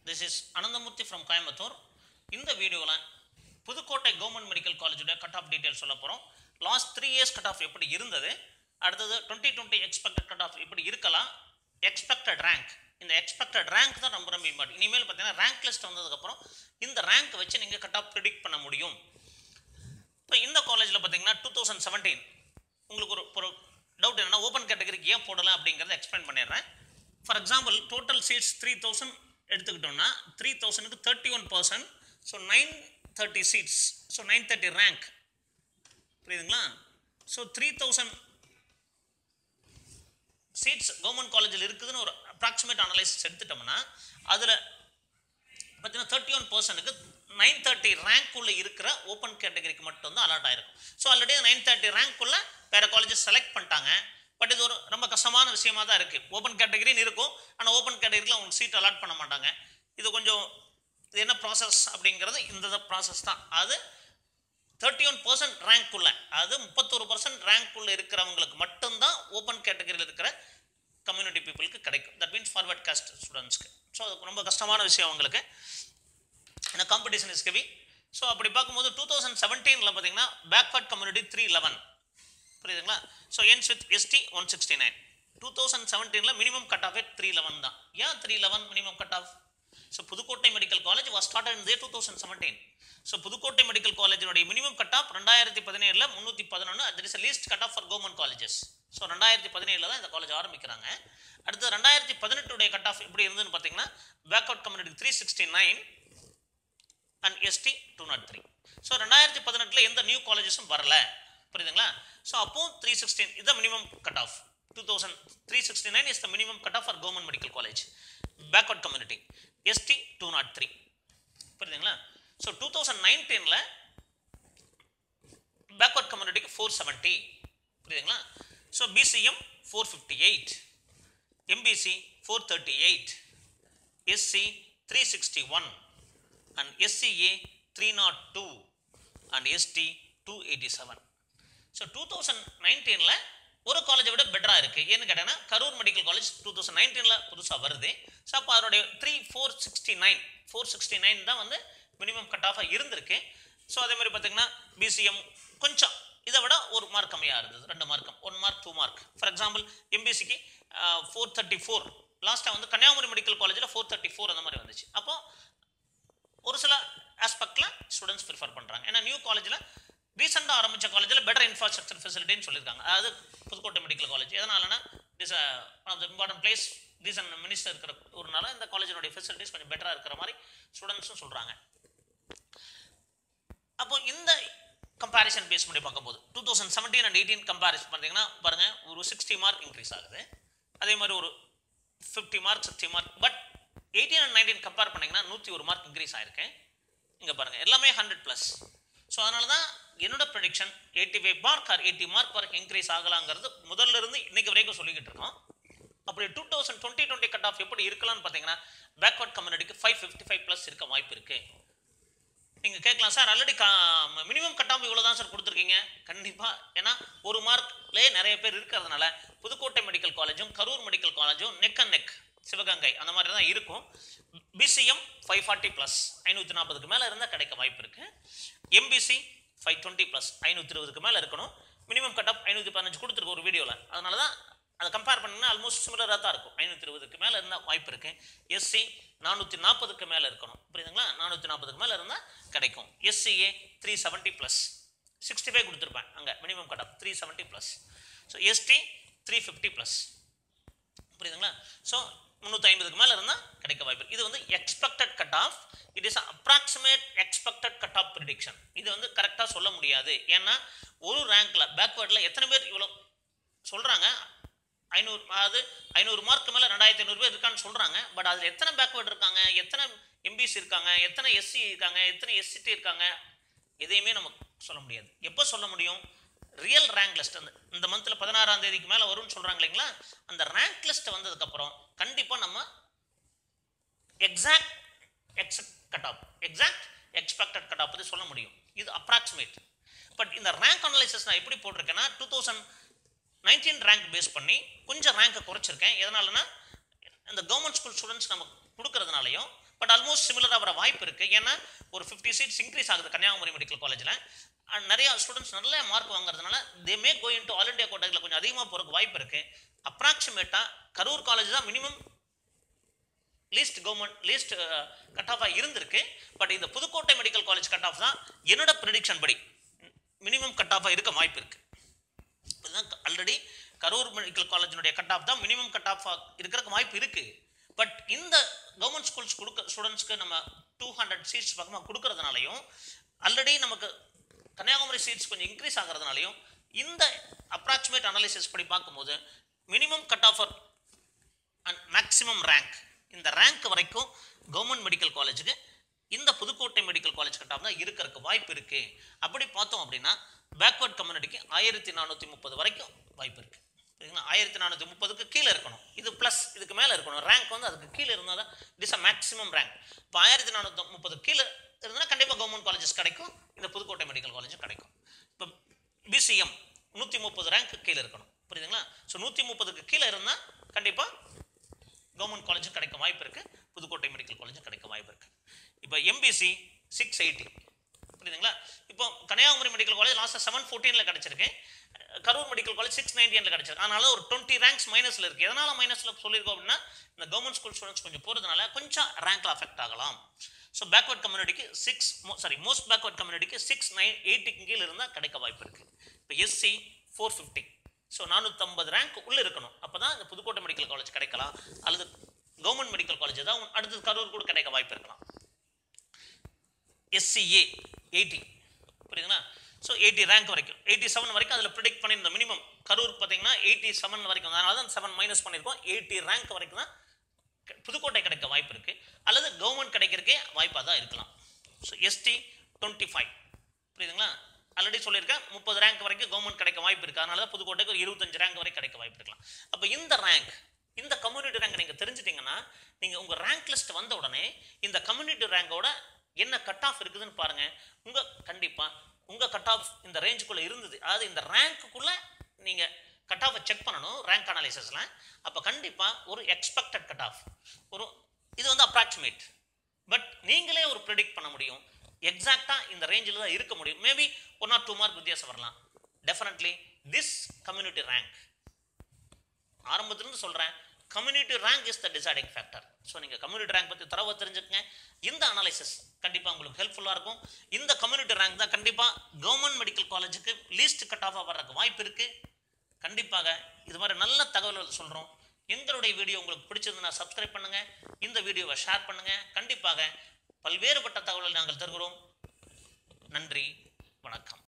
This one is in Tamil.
this is Ananthamurthy from Coimbatore இந்த வீடியோவில் புதுக்கோட்டை கவர்மெண்ட் மெடிக்கல் காலேஜோட கட் ஆஃப் டீட்டெயில் சொல்ல போகிறோம் last three years cut off எப்படி இருந்தது அடுத்தது twenty twenty expected cut off எப்படி இருக்கலாம் எக்ஸ்பெக்டட் ரேங்க் இந்த எக்ஸ்பெக்டட் ரேங்க் தான் ரொம்ப ரொம்ப இம்பார்ட்டன் இனிமேல் பார்த்தீங்கன்னா ரேங்க் லிஸ்ட் வந்ததுக்கப்புறம் இந்த ரேங்க் வச்சு நீங்கள் கட் ஆஃப் ப்ரிடிக்ட் பண்ண முடியும் இப்போ இந்த காலேஜில் பார்த்தீங்கன்னா டூ தௌசண்ட் செவன்டீன் உங்களுக்கு ஒரு ஒரு டவுட் என்னன்னா ஓப்பன் கேட்டகரிக்கு ஏன் போடலாம் அப்படிங்கிறத எக்ஸ்பிளைன் பண்ணிடுறேன் for example total seats three thousand எடுத்துக்கிட்டோம்னா த்ரீ தௌசண்ட்க்கு thirty one percent so nine thirty seats so nine thirty rank புரியுதுங்களா so three thousand seats government காலேஜில் இருக்குதுன்னு ஒரு அப்ராக்சிமேட் அனலைசிஸ் எடுத்துட்டோம்னா அதில் பார்த்தீங்கன்னா தேர்ட்டி ஒன் பர்சன்ட்டுக்கு நைன் தேர்ட்டி ரேங்க்குள்ளே இருக்கிற ஓப்பன் கேட்டகரிக்கு மட்டும் தான் அலாட் ஆயிருக்கும் ஸோ ஆல்ரெடி நைன் தேர்ட்டி ரேங்க்குள்ளே வேறு காலேஜஸ் செலக்ட் பண்ணிட்டாங்க பட் இது ஒரு ரொம்ப கஷ்டமான விஷயமா தான் இருக்குது ஓப்பன் கேட்டகரின்னு இருக்கும் ஆனால் ஓப்பன் கேட்டகரியில் அவங்க சீட் அலாட் பண்ண மாட்டாங்க இது கொஞ்சம் இது என்ன ப்ராசஸ் அப்படிங்கிறது இந்த ப்ராசஸ் தான் அது தேர்ட்டி ஒன் பர்சன்ட் ரேங்க்குள்ள அது முப்பத்தொரு பர்சன்ட் ரேங்க்குள்ள இருக்கிறவங்களுக்கு மட்டும்தான் ஓப்பன் கேட்டகரியில் இருக்கிற கம்யூனிட்டி பீப்புளுக்கு கிடைக்கும் தட் மீன்ஸ் ஃபார்வர்ட் காஸ்ட் ஸ்டூடெண்ட்ஸ்க்கு ஸோ அது ரொம்ப கஷ்டமான விஷயம் அவங்களுக்கு ஏன்னா காம்படிஷன் இஸ் ஹெவி ஸோ அப்படி பார்க்கும்போது டூ தௌசண்ட் செவன்டீனில் பார்த்தீங்கன்னா பேக்வர்ட் கம்யூனிட்டி த்ரீ லெவன் புரியுதுங்களா so ends with ST one sixty nine two thousand செவன்டீனில் minimum cut off three eleven தான் ஏன் three eleven minimum cut off so Pudukkottai medical college was started in the two thousand seventeen so Pudukkottai medical காலேஜினுடைய மினிமம் கட் ஆஃப் ரெண்டாயிரத்தி பதினேழில் முந்நூற்றி பதினொன்று that is least cut off for government colleges so ரெண்டாயிரத்தி பதினேழில் தான் இந்த காலேஜ் ஆரம்பிக்கிறாங்க அடுத்து ரெண்டாயிரத்தி பதினெட்டுடைய கட் ஆஃப் எப்படி இருந்ததுன்னு பார்த்தீங்கன்னா backward community three sixty nine and ST two naught three so ரெண்டாயிரத்தி பதினெட்டில் எந்த நியூ காலேஜஸும் வரல புரியுதுங்களா ஸோ அப்போ த்ரீ சிக்ஸ்டீன் இது minimum cut off two thousand three sixty nine is the minimum cut off for government medical college backward community ST two naught three புரியுதுங்களா ஸோ டூ தௌசண்ட் நைன்டீனில் பேக்வர்ட் கம்யூனிட்டிக்கு ஃபோர் செவன்ட்டி புரியுதுங்களா so BCM four fifty eight MBC four thirty eight SC three sixty one and SCA three naught two and ST two eighty seven so two thousand நைன்டீனில் ஒரு காலேஜை விட பெட்டராக இருக்குது ஏன்னு கேட்டேன்னா Karur medical college two thousand நைன்டீனில் புதுசாக வருது ஸோ அப்போ அதோடைய three four sixty nine four sixty nine தான் வந்து மினிமம் கட் ஆஃபாக இருந்திருக்கு ஸோ அதே மாதிரி பார்த்தீங்கன்னா பிசிஎம் கொஞ்சம் இதை விட ஒரு மார்க் கம்மியாக இருந்தது ரெண்டு மார்க்கம் one mark two mark for example எம்பிசிக்கு ஃபோர் தேர்ட்டி ஃபோர் லாஸ்ட்டாக வந்து கன்னியாகுமரி மெடிக்கல் காலேஜில் ஃபோர் தேர்ட்டி ஃபோர் அந்த மாதிரி வந்துச்சு அப்போ ஒரு சில ஆஸ்பெக்டில் ஸ்டூடெண்ட்ஸ் ப்ரிஃபர் பண்ணுறாங்க ஏன்னா நியூ காலேஜில் ரீசெண்டாக ஆரம்பித்த காலேஜில் பெட்டர் இன்ஃப்ராஸ்ட்ரக்சர் ஃபெசிலிட்டின்னு சொல்லியிருக்காங்க அதாவது புதுக்கோட்டை மெடிக்கல் காலேஜ் எதனாலனா is one of the important place reason minister இருக்கிற ஒருனால இந்த காலேஜினுடைய ஃபெசிலிட்டிஸ் கொஞ்சம் பெட்டராக இருக்கிற மாதிரி ஸ்டூடெண்ட்ஸும் சொல்கிறாங்க அப்போ இந்த கம்பேரிசன் பேஸ் பண்ணி பார்க்கும்போது two thousand seventeen and eighteen comparison பார்த்தீங்கன்னா பாருங்கள் ஒரு சிக்ஸ்டி மார்க் இன்க்ரீஸ் ஆகுது அதே மாதிரி ஒரு fifty mark sixty mark but eighteen and nineteen compare பண்ணிங்கன்னா நூற்றி ஒரு மார்க் இன்க்ரீஸ் ஆயிருக்கு இங்கே பாருங்கள் எல்லாமே ஹண்ட்ரட் ப்ளஸ் ஸோ அதனால தான் என்னோட prediction eighty five mark or eighty mark வரைக்கும் இன்க்ரீஸ் ஆகலாங்கிறது முதல்ல இருந்து இன்னைக்கு வரைக்கும் சொல்லிக்கிட்டு இருக்கோம் அப்படி two thousand twenty twenty cut off எப்படி இருக்கலாம்னு பார்த்தீங்கன்னா பேக்வர்ட் கம்யூனிட்டிக்கு ஃபைவ் ஃபிஃப்டி ஃபைவ் ப்ளஸ் இருக்க வாய்ப்பு இருக்குது நீங்கள் கேட்கலாம் சார் ஆல்ரெடி கா மினிமம் கட் ஆஃப் இவ்வளோ தான் சார் கொடுத்துருக்கீங்க கண்டிப்பாக ஏன்னா ஒரு மார்க்லேயே நிறைய பேர் இருக்கிறதுனால புதுக்கோட்டை மெடிக்கல் காலேஜும் கரூர் மெடிக்கல் காலேஜும் நெக் அண்ட் நெக் சிவகங்கை அந்த மாதிரி தான் இருக்கும் பிசிஎம் ஃபைவ் ஃபார்ட்டி ப்ளஸ் ஐநூற்றி நாற்பதுக்கு மேலே இருந்தால் கிடைக்க வாய்ப்பு இருக்குது எம்பிசி ஃபைவ் டுவெண்ட்டி ப்ளஸ் ஐநூற்றி இருபதுக்கு மேலே இருக்கணும் மினிமம் கட் ஆஃப் ஐநூற்றி பதினஞ்சு கொடுத்துருக்கு ஒரு வீடியோவில் அதனால தான் அதை கம்பேர் பண்ணிங்கன்னா ஆல்மோஸ்ட் சிமிலராக தான் இருக்கும் ஐநூற்றி இருபதுக்கு மேலே இருந்தால் வாய்ப்பு இருக்குது எஸ்சி நானூற்றி நாற்பதுக்கு மேலே இருக்கணும் புரியுதுங்களா நானூற்றி நாற்பதுக்கு மேலே இருந்தால் கிடைக்கும் SCA three seventy plus sixty five கொடுத்துருப்பேன் அங்கே minimum cut off three seventy plus so ST three fifty plus புரியுதுங்களா ஸோ முந்நூற்றி ஐம்பதுக்கு மேலே இருந்தால் கிடைக்க வாய்ப்பு இது வந்து expected cut off it is approximate expected cut off prediction இது வந்து கரெக்டாக சொல்ல முடியாது ஏன்னா ஒரு ரேங்க்கில் பேக்வேர்டில் எத்தனை பேர் இவ்வளோ சொல்கிறாங்க ஐநூறு அதாவது ஐநூறு மார்க்கு மேலே ரெண்டாயிரத்தி ஐநூறு பேர் இருக்கான்னு சொல்கிறாங்க பட் அதில் எத்தனை பேக்வேர்டு இருக்காங்க எத்தனை எம்பிசி இருக்காங்க எத்தனை எஸ்சி இருக்காங்க எத்தனை எஸ்சிடி இருக்காங்க எதையுமே நம்ம சொல்ல முடியாது எப்போ சொல்ல முடியும் ரியல் ரேங்க் லிஸ்ட் அந்த இந்த மந்தில் பதினாறாம் தேதிக்கு மேலே வரும்னு சொல்கிறாங்க இல்லைங்களா அந்த ரேங்க் லிஸ்ட் வந்ததுக்கப்புறம் கண்டிப்பாக நம்ம exact except cut off exact expected cut off பற்றி சொல்ல முடியும் இது அப்ராக்சிமேட் பட் இந்த ரேங்க் அனலைசிஸ் நான் எப்படி போட்டிருக்கேன்னா two thousand nineteen rank base பண்ணி கொஞ்சம் ரேங்கை குறைச்சிருக்கேன் எதனாலனா இந்த கவர்மெண்ட் ஸ்கூல் ஸ்டூடெண்ட்ஸ் நம்ம கொடுக்கறதுனாலையும் பட் ஆல்மோஸ்ட் சிமிலராக வர வாய்ப்பு இருக்குது ஏன்னா ஒரு ஃபிஃப்டி சீட்ஸ் இன்க்ரீஸ் ஆகுது கன்னியாகுமரி மெடிக்கல் காலேஜில் நிறைய ஸ்டூடெண்ட்ஸ் நல்ல மார்க் வாங்குறதுனால they may go into all India கோட்டாக்கில் கொஞ்சம் அதிகமாக போகிறதுக்கு வாய்ப்பு இருக்குது அப்ராக்சிமேட்டாக கரூர் காலேஜ் தான் minimum least government least cut ஆஃபாக இருந்திருக்கு பட் இந்த Pudukkottai medical college cut off தான் என்னோட ப்ரெடிக்ஷன் படி மினிமம் கட் ஆஃபாக இருக்க வாய்ப்பு இருக்குது இதுதான் ஆல்ரெடி கரூர் மெடிக்கல் காலேஜினுடைய கட் ஆஃப் தான் மினிமம் கட் ஆஃப் இருக்கிறதுக்கு வாய்ப்பு இருக்குது பட் இந்த கவர்மெண்ட் ஸ்கூல்ஸ் கொடுக்க ஸ்டூடெண்ட்ஸ்க்கு நம்ம டூ ஹண்ட்ரட் சீட்ஸ் பக்கமாக கொடுக்கறதுனாலையும் ஆல்ரெடி நமக்கு கன்னியாகுமரி சீட்ஸ் கொஞ்சம் இன்க்ரீஸ் ஆகிறதுனாலையும் இந்த அப்ராக்சிமேட் அனாலிசிஸ் படி பார்க்கும்போது minimum cut off and maximum rank இந்த ரேங்க் வரைக்கும் கவர்மெண்ட் மெடிக்கல் காலேஜுக்கு இந்த Pudukkottai medical college cut off தான் இருக்கிறதுக்கு வாய்ப்பு இருக்கு அப்படி பார்த்தோம் அப்படின்னா பேக்வர்ட் கம்யூனிட்டிக்கு ஆயிரத்தி நானூற்றி முப்பது வரைக்கும் வாய்ப்பு இருக்கு சரிங்களா ஆயிரத்தி நானூற்றி முப்பதுக்கு கீழே இருக்கணும் இது ப்ளஸ் இதுக்கு மேலே இருக்கணும் ரேங்க் வந்து அதுக்கு கீழே இருந்தால் தான் it is a maximum rank இப்போ ஆயிரத்தி நானூற்றி முப்பது கீழே இருந்தால் கண்டிப்பாக கவர்மெண்ட் காலேஜஸ் கிடைக்கும் இந்த புதுக்கோட்டை மெடிக்கல் காலேஜும் கிடைக்கும் இப்போ பிசிஎம் நூற்றி முப்பது ரேங்க் கீழே இருக்கணும் புரியுதுங்களா ஸோ நூற்றி முப்பதுக்கு கீழே இருந்தால் கண்டிப்பாக கவர்மெண்ட் காலேஜும் கிடைக்க வாய்ப்பு இருக்குது புதுக்கோட்டை மெடிக்கல் காலேஜும் கிடைக்க வாய்ப்பு இருக்குது இப்போ எம்பிசி சிக்ஸ் எயிட்டி புரியுதுங்களா இப்போ கன்னியாகுமரி மெடிக்கல் காலேஜ் லாஸ்ட்டாக செவன் ஃபோர்டீனில் கிடச்சிருக்கு கரூர் மெடிக்கல் காலேஜ் சிக்ஸ் நைன்டீனில் கிடச்சிருக்கு அதனால ஒரு டுவெண்ட்டி ரேங்க்ஸ் மைனஸில் இருக்குது எதனால் மைனஸில் சொல்லியிருக்கோம் அப்படின்னா இந்த கவர்மெண்ட் ஸ்கூல் ஸ்டூடெண்ட்ஸ் கொஞ்சம் போகிறதுனால கொஞ்சம் ரேங்க்ல அஃபெக்ட் ஆகலாம் ஸோ பேக்வர்ட் கம்யூனிட்டிக்கு சிக்ஸ் சாரி மோஸ்ட் பேக்வர்ட் கம்யூனிட்டிக்கு சிக்ஸ் நைன் எயிட்டிக்கு கீழே இருந்தால் கிடைக்க வாய்ப்பு இருக்குது இப்போ எஸ்சி ஃபோர் ஃபிஃப்டி ஸோ நானூற்றம்பது ரேங்க் உள்ளே இருக்கணும் அப்போ தான் இந்த புதுக்கோட்டை மெடிக்கல் காலேஜ் கிடைக்கலாம் அல்லது கவர்மெண்ட் மெடிக்கல் காலேஜ் தான் அடுத்தது கரூர் கூட கிடைக்க வாய்ப்பு இருக்கலாம் எஸ்சிஏ எயிட்டி புரியுதுங்களா ஸோ எயிட்டி ரேங்க் வரைக்கும் எயிட்டி செவன் வரைக்கும் அதில் ப்ரிடிக்ட் பண்ணியிருந்தோம் மினிமம் கரூர் பார்த்தீங்கன்னா எயிட்டி செவன் வரைக்கும் அதனால தான் செவன் மைனஸ் பண்ணியிருக்கோம் எயிட்டி ரேங்க் வரைக்கும் தான் க- புதுக்கோட்டை கிடைக்க வாய்ப்பு இருக்குது அல்லது கவர்மெண்ட் கிடைக்கிறதுக்கே வாய்ப்பாக தான் இருக்கலாம் ஸோ எஸ்டி டுவெண்ட்டி ஃபைவ் புரியுதுங்களா ஆல்ரெடி சொல்லியிருக்கேன் முப்பது ரேங்க் வரைக்கும் கவர்மெண்ட் கிடைக்க வாய்ப்பு இருக்குது அதனால தான் புதுக்கோட்டைக்கு ஒரு இருபத்தஞ்சு ரேங்க் வரை கிடைக்க வாய்ப்பு இருக்கலாம் அப்போ இந்த ரேங்க் இந்த கம்யூனிட்டி ரேங்க் நீங்கள் தெரிஞ்சிட்டிங்கன்னா நீங்கள் உங்கள் ரேங்க் லிஸ்ட் வந்த உடனே இந்த கம்யூனிட்டி ரேங்கோட என்ன கட் ஆஃப் இருக்குதுன்னு பாருங்கள் உங்கள் கண்டிப்பாக உங்கள் கட் ஆஃப் இந்த ரேஞ்சுக்குள்ளே இருந்தது அதாவது இந்த ரேங்க்குள்ளே நீங்கள் கட் ஆஃபை செக் பண்ணணும் ரேங்க் அனாலிசிஸில் அப்போ கண்டிப்பாக ஒரு எக்ஸ்பெக்டட் கட் ஆஃப் ஒரு இது வந்து அப்ராக்சிமேட் பட் நீங்களே ஒரு ப்ரிடிக்ட் பண்ண முடியும் எக்ஸாக்டாக இந்த ரேஞ்சில் தான் இருக்க முடியும் maybe one or two mark வித்தியாசம் வரலாம் டெஃபினெட்லி திஸ் கம்யூனிட்டி ரேங்க் ஆரம்பத்திலிருந்து சொல்கிறேன் community rank is the deciding factor so நீங்கள் கம்யூனிட்டி ரேங்க் பற்றி தரவை தெரிஞ்சுக்கங்க இந்த அனாலிசிஸ் கண்டிப்பாக உங்களுக்கு ஹெல்ப்ஃபுல்லாக இருக்கும் இந்த கம்யூனிட்டி ரேங்க் தான் கண்டிப்பாக கவர்மெண்ட் மெடிக்கல் காலேஜுக்கு லீஸ்ட் கட் ஆஃபாக வர்றதுக்கு வாய்ப்பு இருக்குது கண்டிப்பாக இது மாதிரி நல்ல தகவல்கள் சொல்கிறோம் எங்களுடைய வீடியோ உங்களுக்கு பிடிச்சிருந்ததுன்னா சப்ஸ்கிரைப் பண்ணுங்கள் இந்த வீடியோவை ஷேர் பண்ணுங்கள் கண்டிப்பாக பல்வேறுபட்ட தகவல்கள் நாங்கள் தருகிறோம் நன்றி வணக்கம்